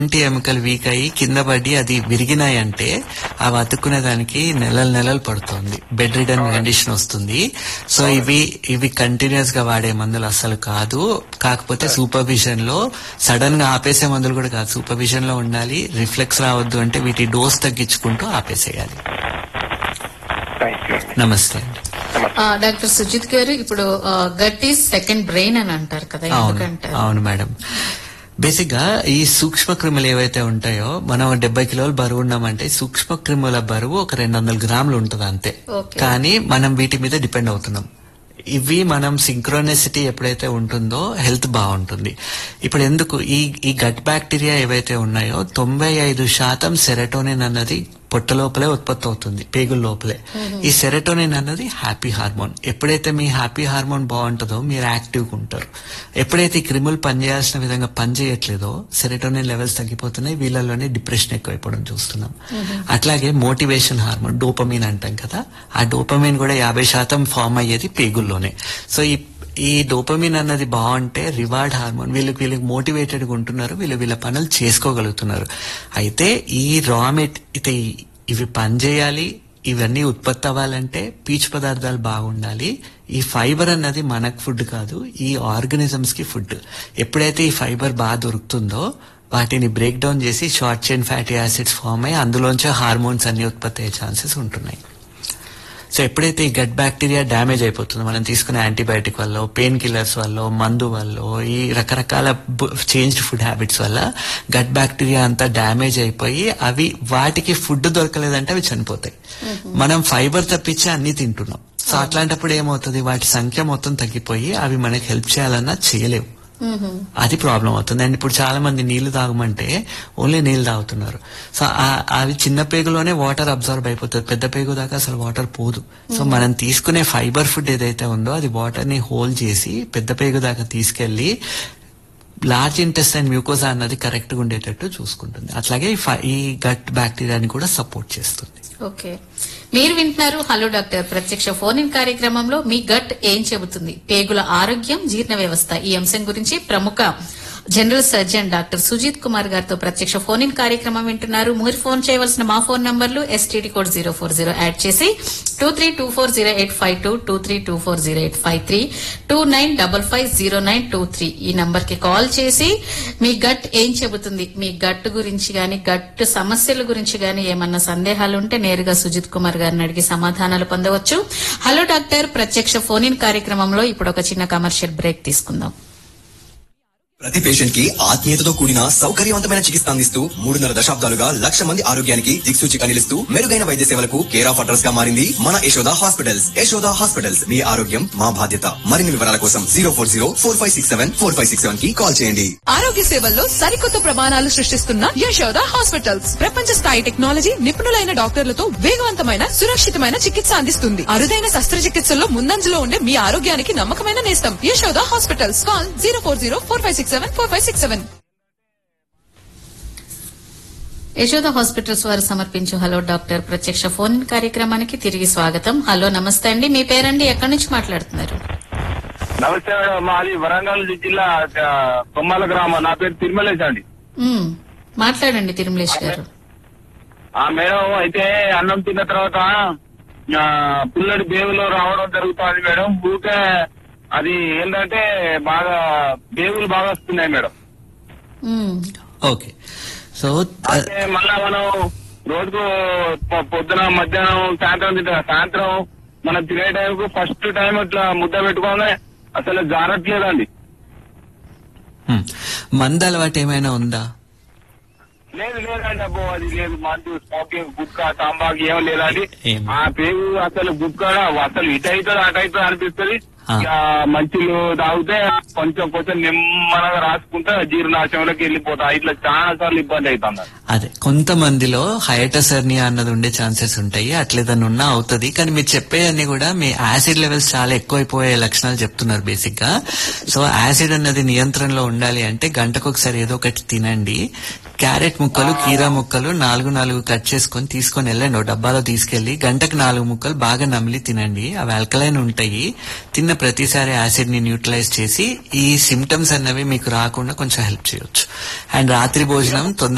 ఇంటి ఎముకలు వీక్ అయ్యి కింద పడి అది విరిగినాయి అంటే అవి అతుక్కునే దానికి నెలలు నెలలు పడుతుంది బెడ్ రిడన్ కండిషన్ వస్తుంది సో ఇవి ఇవి కంటిన్యూస్ గా వాడే మందులు అసలు కాదు కాకపోతే సూపర్విజన్ లో సడన్ గా ఆపేసే మందులు కూడా కాదు సూపర్విజన్ లో ఉండాలి రిఫ్లెక్స్ రావద్దు అంటే వీటి డోస్ తగ్గించుకుంటూ ఆపేసేయాలి థ్యాంక్ యూ నమస్తే అండి ఆ, డాక్టర్ సుజిత్ గారు ఇప్పుడు గట్ ఈస్ సెకండ్ బ్రెయిన్ అని అంటారు కదా అవును ఎందుకంటారు అవును మేడం బేసిక్ గా ఈ సూక్ష్మ క్రిములు ఏవైతే ఉంటాయో మనం డెబ్బై కిలోలు బరువు ఉన్నామంటే సూక్ష్మ క్రిముల బరువు ఒక రెండు వందల గ్రాములు ఉంటుంది అంతే Okay. కానీ మనం వీటి మీద డిపెండ్ అవుతున్నాం ఇవి మనం సింక్రోనెసిటీ ఎప్పుడైతే ఉంటుందో హెల్త్ బాగుంటుంది ఇప్పుడు ఎందుకు ఈ ఈ గట్ బ్యాక్టీరియా ఏవైతే ఉన్నాయో తొంభై ఐదు శాతం సెరటోనిన్ అన్నది పొట్ట లోపలే ఉత్పత్తి అవుతుంది పేగుల లోపలే ఈ సెరటోనిన్ అన్నది హ్యాపీ హార్మోన్ ఎప్పుడైతే మీ హ్యాపీ హార్మోన్ బాగుంటుందో మీరు యాక్టివ్గా ఉంటారు ఎప్పుడైతే ఈ క్రిములు పనిచేయాల్సిన విధంగా పనిచేయట్లేదో సెరటోనిన్ లెవెల్స్ తగ్గిపోతున్నాయి వీళ్ళలోనే డిప్రెషన్ ఎక్కువైపోవడం చూస్తున్నాం అట్లాగే మోటివేషన్ హార్మోన్ డోపమిన్ అంటాం కదా ఆ డోపమిన్ కూడా యాభై శాతం ఫామ్ అయ్యేది పేగుల్లోనే సో ఈ ఈ డోపమిన్ అన్నది బాగుంటే రివార్డ్ హార్మోన్ వీళ్ళకి వీళ్ళకి మోటివేటెడ్ గా ఉంటున్నారు వీళ్ళు వీళ్ళ పనులు చేసుకోగలుగుతున్నారు అయితే ఈ రా మెట్ అయితే ఈ- ఇవి పనిచేయాలి ఇవన్నీ ఉత్పత్తి అవ్వాలంటే పీచు పదార్థాలు బాగుండాలి ఈ ఫైబర్ అన్నది మనకు ఫుడ్ కాదు ఈ ఆర్గనిజమ్స్ కి ఫుడ్ ఎప్పుడైతే ఈ ఫైబర్ బాగా దొరుకుతుందో వాటిని బ్రేక్ డౌన్ చేసి short chain fatty acids form అయ్యి అందులోంచే హార్మోన్స్ అన్ని ఉత్పత్తి అయ్యే ఛాన్సెస్ ఉంటున్నాయి సో ఎప్పుడైతే ఈ గట్ బ్యాక్టీరియా డ్యామేజ్ అయిపోతుందో మనం తీసుకునే యాంటీబయాటిక్ వల్ల పెయిన్ కిల్లర్స్ వల్ల మందు వల్ల ఈ రకరకాల చేంజ్డ్ ఫుడ్ హ్యాబిట్స్ వల్ల గట్ బ్యాక్టీరియా అంతా డ్యామేజ్ అయిపోయి అవి వాటికి ఫుడ్ దొరకలేదంటే అవి చనిపోతాయి మనం ఫైబర్ తప్పించి అన్ని తింటున్నాం సో అట్లాంటప్పుడు ఏమవుతుంది వాటి సంఖ్య మొత్తం తగ్గిపోయి అవి మనకి హెల్ప్ చేయాలన్నా చేయలేవు అది ప్రాబ్లం అవుతుంది అండ్ ఇప్పుడు చాలా మంది నీళ్లు తాగమంటే ఓన్లీ నీళ్లు తాగుతున్నారు సో ఆ- అవి చిన్న పేగులోనే వాటర్ అబ్జర్వ్ అయిపోతుంది పెద్ద పేగు దాకా అసలు వాటర్ పోదు సో మనం తీసుకునే ఫైబర్ ఫుడ్ ఏదైతే ఉందో అది వాటర్ ని హోల్డ్ చేసి పెద్ద పేగు దాకా తీసుకెళ్లి లార్జ్ ఇంటెస్టైన్ మ్యూకోజా అన్నది కరెక్ట్ గా ఉండేటట్టు చూసుకుంటుంది అట్లాగే ఈ ఫై- ఈ గట్ బ్యాక్టీరియాని కూడా సపోర్ట్ చేస్తుంది ఓకే మీరు వింటున్నారు హలో డాక్టర్ ప్రత్యక్ష ఫోన్ ఇన్ కార్యక్రమంలో మీ గట్ ఏం చెబుతుంది పేగుల ఆరోగ్యం జీర్ణ వ్యవస్థ ఈ అంశం గురించి ప్రముఖ general surgeon doctor Sujith Kumar గారితో ప్రత్యక్ష ఫోన్ ఇన్ కార్యక్రమం వింటున్నారు మీరు ఫోన్ చేయవలసిన మా ఫోన్ నంబర్లు STD code zero four zero add చేసి two three two four zero eight five two two three two four zero eight five three two nine double five zero nine two three ఈ number కి call చేసి మీ gut ఏం చెబుతుంది మీ gut గురించి గాని gut సమస్యల గురించి గాని ఏమన్నా సందేహాలు ఉంటే నేరుగా సుజిత్ కుమార్ గారిని అడిగి సమాధానాలు పొందవచ్చు హలో డాక్టర్ ప్రత్యక్ష ఫోన్ ఇన్ కార్యక్రమంలో ఇప్పుడు ఒక చిన్న కమర్షియల్ బ్రేక్ తీసుకుందాం ప్రతి పేషెంట్ కి ఆత్మీయతతో కూడిన సౌకర్యవంతమైన చికిత్స అందిస్తూ మూడున్నర దశాబ్దాలుగా లక్ష మంది ఆరోగ్యానికి దిక్సూచిగా నిలుస్తూ మెరుగైన వైద్య సేవలకు కేర్ ఆఫ్ అడ్రస్ గా మారింది మన యశోద హాస్పిటల్స్ యశోద హాస్పిటల్స్ మీ ఆరోగ్యం మా బాధ్యత మరిన్ని వివరాల కోసం zero four zero four five six seven four five six seven కి కాల్ చేయండి ఆరోగ్య సేవల్లో సరికొత్త ప్రమాణాలు సృష్టిస్తున్న యశోద హాస్పిటల్స్ ప్రపంచ స్థాయి టెక్నాలజీ నిపుణులైన డాక్టర్లతో వేగవంతమైన సురక్షితమైన చికిత్స అందిస్తుంది అరుదైన శస్త్రచికిత్సల్లో ముందంజలో ఉండే మీ ఆరోగ్యానికి నమ్మకమైన నేస్తం Yashoda hospitals call zero four zero four five six seven four five six seven Yashoda hospitals వారు సమర్పించు హలో డాక్టర్ ప్రత్యక్ష ఫోన్ ఇన్ కార్యక్రమానికి తిరిగి స్వాగతం హలో నమస్తే అండి మీ పేరండి ఎక్కడి నుంచి మాట్లాడుతున్నారు నమస్తే మేడం మాది వరంగల్ జిల్లా ఆ, కొమ్మాల గ్రామం నా పేరు తిరుమలేశ్ అండి మ్మ్. మాట్లాడండి తిరుమలేష్ గారు ఆ మేడం అయితే అన్నం తిన్న తర్వాత ఆ, పుల్లడి బేవులో రావడం జరుగుతుంది మేడం ఊరికే అది ఏంటంటే బాగా బేవులు బాగా వస్తున్నాయి మేడం మ్మ్. ఓకే సో అయితే మళ్ళా మనం రోజుకు పొ- పొద్దున మధ్యాహ్నం సాయంత్రం తింటాం సాయంత్రం మనం తినే టైంకు ఫస్ట్ టైం ఇట్లా ముద్ద పెట్టుకోగానే అసలు జారట్లేదండి హ్మ్. మందు అలవాటు ఏమైనా ఉందా లేదు లేదండి అబ్బో అది లేదు మందు స్మోకింగ్ గుట్కా తాంబాకు ఏం లేదండి ఏం? ఆ పేరు అసలు గుట్కా అసలు ఇటు అవుతుంది అటు అవుతుంది అనిపిస్తుంది ఆ. ఇక మంచులు తాగితే కొంచెం కొంచెం నిమ్మనగా రాసుకుంటే జీర్ణాశయంలోకి వెళ్ళిపోతా ఇట్లా చాలా సార్లు ఇబ్బంది అవుతుంది అదే కొంతమందిలో హైటస్ హెర్నియా అన్నది ఉండే ఛాన్సెస్ ఉంటాయి అట్లేదన్నా ఉన్నా అవుతుంది కానీ మీరు చెప్పేవన్నీ కూడా మీ యాసిడ్ లెవెల్స్ చాలా ఎక్కువైపోయే లక్షణాలు చెప్తున్నారు బేసిక్ గా సో యాసిడ్ అన్నది నియంత్రణలో ఉండాలి అంటే గంటకు ఒకసారి ఏదో ఒకటి తినండి క్యారెట్ ముక్కలు కీరా ముక్కలు నాలుగు నాలుగు కట్ చేసుకొని తీసుకొని వెళ్ళండి ఓ డబ్బాలో తీసుకెళ్లి గంటకు నాలుగు ముక్కలు బాగా నమిలి తినండి అవి ఆల్కలైన్ ఉంటాయి తిన్న ప్రతిసారి యాసిడ్ ని న్యూట్రలైజ్ చేసి ఈ సిమ్టమ్స్ అన్నవి మీకు రాకుండా కొంచెం హెల్ప్ చేయొచ్చు అండ్ రాత్రి భోజనం తొందర